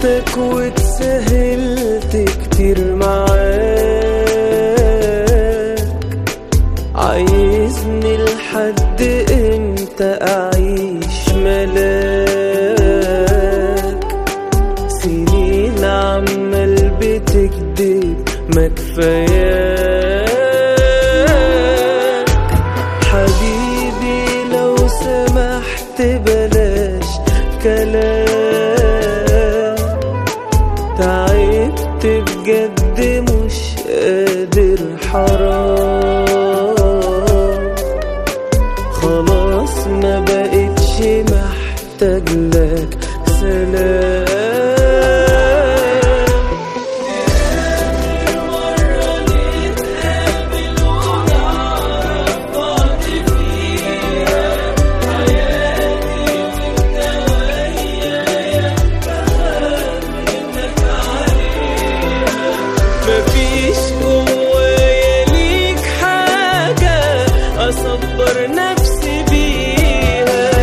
سبتك واتسهلت كتير معاك عايزني لحد امتى اعيش ملاك سنين عمال بتكدب ما كفاياك حبيبي لو سمحت بلاش كلام تعبت بجد مش قادر حرام خلاص ما بقتش محتاج لك سلام مفيش جوايا ليك حاجة أصبر نفسي بيها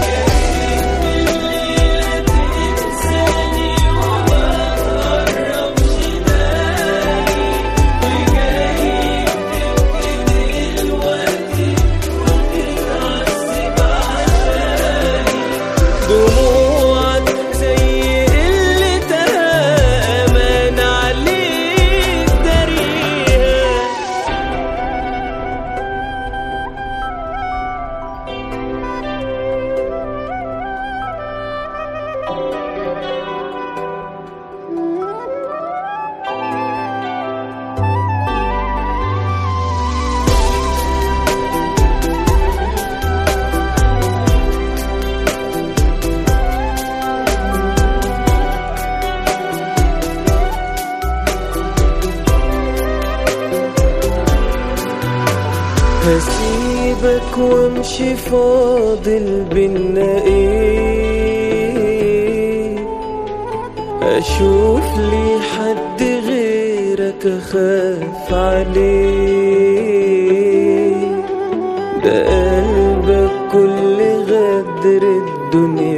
دموعك زي قلتها أمان عليك داريها هسيبك وامشي فاضل بينا ايه اشوف لي حد غيرك اخاف عليه ده قلبك كل غدر الدنيا